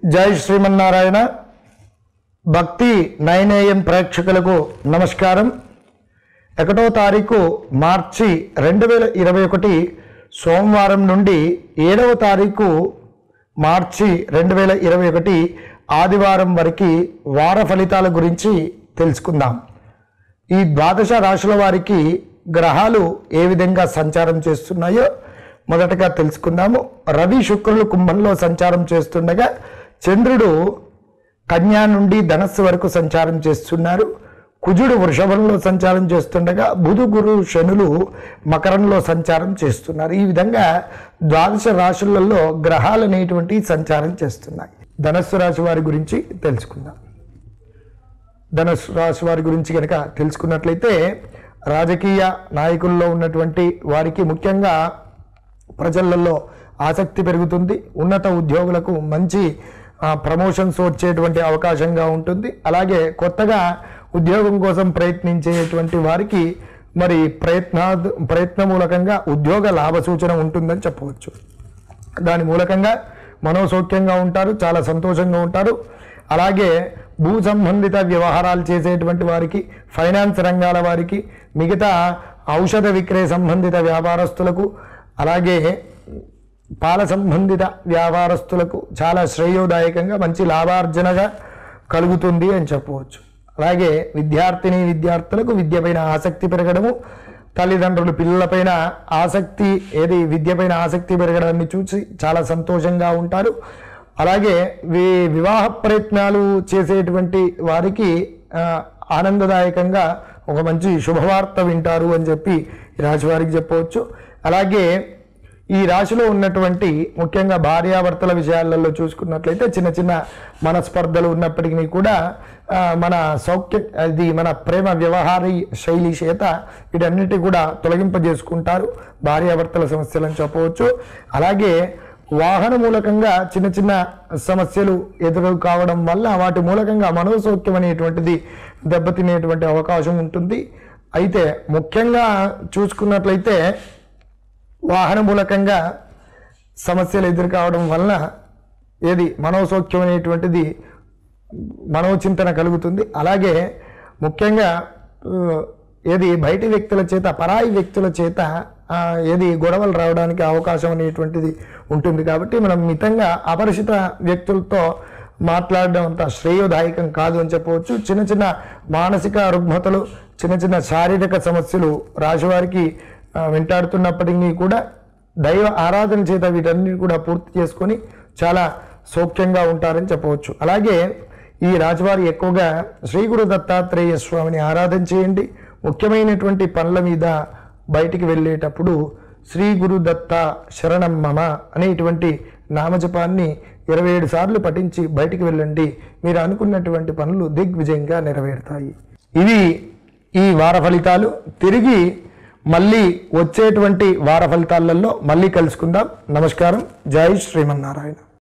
జై శ్రీమన్నారాయణ భక్తి nine AM ప్రేక్షకులకు నమస్కారం ఒకటో తారీఖు మార్చి రెండు వేల ఇరవై ఒకటి సోమవారం నుండి ఏడవ తారీఖు మార్చి రెండు వేల ఇరవై ఒకటి ఆదివారం వరకు వార ఫలితాల గురించి తెలుసుకుందాం ఈ ద్వాదశ రాశుల వారికి గ్రహాలు ఏ విధంగా సంచారం చేస్తున్నాయో మొదటగా తెలుసుకుందాము రవి శుక్రులు కుంభంలో సంచారం చేస్తుండగా చంద్రుడు కన్యా నుండి ధనస్సు వరకు సంచారం చేస్తున్నారు కుజుడు వృషభంలో సంచారం చేస్తుండగా బుధు గురు శనులు మకరంలో సంచారం చేస్తున్నారు ఈ విధంగా ద్వాదశ రాశులలో గ్రహాలు అనేటువంటి సంచారం చేస్తున్నాయి ధనస్సు రాశి వారి గురించి తెలుసుకుందాం ధనుసు రాశి వారి గురించి కనుక తెలుసుకున్నట్లయితే రాజకీయ నాయకుల్లో ఉన్నటువంటి వారికి ముఖ్యంగా ప్రజలలో ఆసక్తి పెరుగుతుంది ఉన్నత ఉద్యోగులకు మంచి ఆ, ప్రమోషన్స్ వచ్చేటువంటి అవకాశంగా ఉంటుంది అలాగే కొత్తగా ఉద్యోగం కోసం ప్రయత్నించేటువంటి వారికి మరి ప్రయత్న ప్రయత్న మూలకంగా ఉద్యోగ లాభ సూచన ఉంటుందని చెప్పవచ్చు దాని మూలకంగా మనోసౌఖ్యంగా ఉంటారు చాలా సంతోషంగా ఉంటారు అలాగే భూ సంబంధిత వ్యవహారాలు చేసేటువంటి వారికి ఫైనాన్స్ రంగాల వారికి మిగతా ఔషధ విక్రయ సంబంధిత వ్యాపారస్తులకు అలాగే పాల సంబంధిత వ్యాపారస్తులకు చాలా శ్రేయోదాయకంగా మంచి లాభార్జనగా కలుగుతుంది అని చెప్పవచ్చు అలాగే విద్యార్థిని విద్యార్థులకు విద్యపైన ఆసక్తి పెరగడము తల్లిదండ్రులు పిల్లలపైన ఆసక్తి ఏది విద్యపైన ఆసక్తి పెరగడాన్ని చూసి చాలా సంతోషంగా ఉంటారు అలాగే వి వివాహ ప్రయత్నాలు చేసేటువంటి వారికి ఆ, ఆనందదాయకంగా ఒక మంచి శుభవార్త వింటారు అని చెప్పి ఈ రాశి వారికి చెప్పవచ్చు అలాగే ఈ రాశిలో ఉన్నటువంటి ముఖ్యంగా భార్యాభర్తల విషయాలలో చూసుకున్నట్లయితే చిన్న చిన్న మనస్పర్ధలు ఉన్నప్పటికీ కూడా ఆ, మన సౌఖ్య అది మన ప్రేమ వ్యవహారీ శైలి చేత వీటన్నిటి కూడా తొలగింపజేసుకుంటారు భార్యాభర్తల సమస్యలను చెప్పవచ్చు అలాగే వాహన మూలకంగా చిన్న చిన్న సమస్యలు ఎదురు కావడం వల్ల వాటి మూలకంగా మనోసౌఖ్యం అనేటువంటిది దెబ్బతినేటువంటి అవకాశం ఉంటుంది అయితే ముఖ్యంగా చూసుకున్నట్లయితే వాహన మూలకంగా సమస్యలు ఎదురు కావడం వలన ఏది మనోసౌఖ్యం అనేటువంటిది మనోచింతన కలుగుతుంది అలాగే ముఖ్యంగా ఆ, ఏది బయటి వ్యక్తుల చేత పరాయి వ్యక్తుల చేత ఆ, ఏది గొడవలు రావడానికి అవకాశం అనేటువంటిది ఉంటుంది కాబట్టి మనం మితంగా అపరిచిత వ్యక్తులతో మాట్లాడడం అంత శ్రేయోదాయకం కాదు అని చెప్పవచ్చు చిన్న చిన్న మానసిక రుగ్మతలు చిన్న చిన్న శారీరక సమస్యలు రాశివారికి ఆ, వెంటాడుతున్నప్పటికీ కూడా దైవ ఆరాధన చేత వీటన్నిటి కూడా పూర్తి చేసుకొని చాలా సౌఖ్యంగా ఉంటారని చెప్పవచ్చు అలాగే ఈ రాజువారి ఎక్కువగా శ్రీ గురు దత్తాత్రేయ స్వామిని ఆరాధన చేయండి ముఖ్యమైనటువంటి పనుల మీద బయటికి వెళ్ళేటప్పుడు శ్రీ గురు దత్త శరణం మమ అనేటువంటి నామజపాన్ని ఇరవై ఏడు సార్లు పఠించి బయటికి వెళ్ళండి మీరు అనుకున్నటువంటి పనులు దిగ్విజయంగా నెరవేరుతాయి ఇవి ఈ వార ఫలితాలు తిరిగి మళ్ళీ వచ్చేటువంటి వార ఫలితాలలో మళ్ళీ కలుసుకుందాం నమస్కారం జై శ్రీమన్నారాయణ